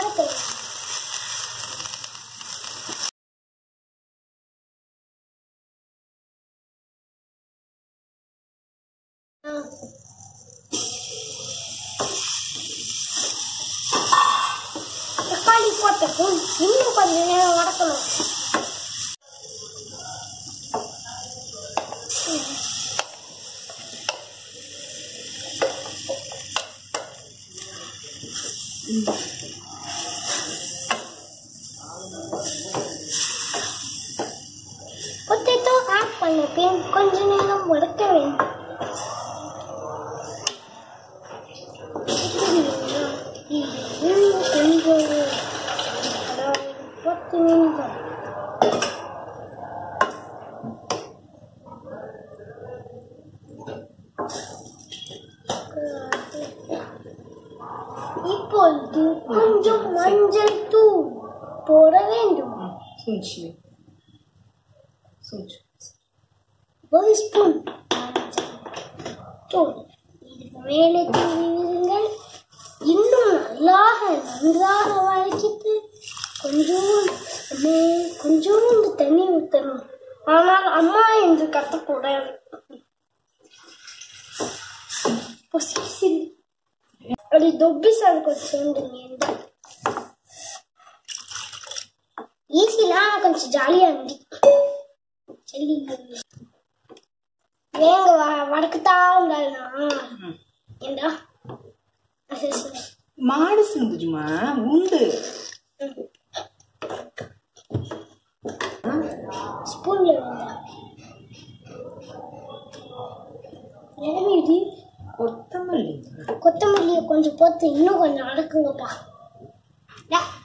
வதக்க தக்காளி போட்டதும் இன்னும் கொஞ்ச நேரம் வதக்கணும் பொட்டேட்டோ ஆட் பண்ண பின் கொஞ்ச நேரம் வதக்க வேண்டும் இது கொஞ்சம் அதாவது பத்து நிமிடம் இப்பொழுது கொஞ்சம் மஞ்சள் தூள் போட வேண்டும் சுஞ்சி சுஞ்சி ஒரு ஸ்பூன் தூள் இதுக்கு மேலே தூவி விடுங்கள் இன்னும் நல்லாக நன்றாக வதக்கிட்டு கொஞ்சம் மே- கொஞ்சோண்டு தண்ணி ஊற்றணும் ஆனால் அம்மா என்று கத்தக்கூடாது பொசிசில் అది దొబ్బిసాను కొంచెం ఏంటో ఈసీలా కొంచెం జాలీగా ఉంది చెల్లి ஏங்க வ- வடக்குத்தா இருந்தாலும்னா ஏண்டா அது சரி. மாடு சிந்துஜுமா உண்டு ஸ்பூன்ல இருந்தா நிலமீதி கொத்தமல்லி கொத்தமல்லியை கொஞ்சம் போட்டு இன்னும் கொஞ்சம் அடக்குங்கப்பா டா,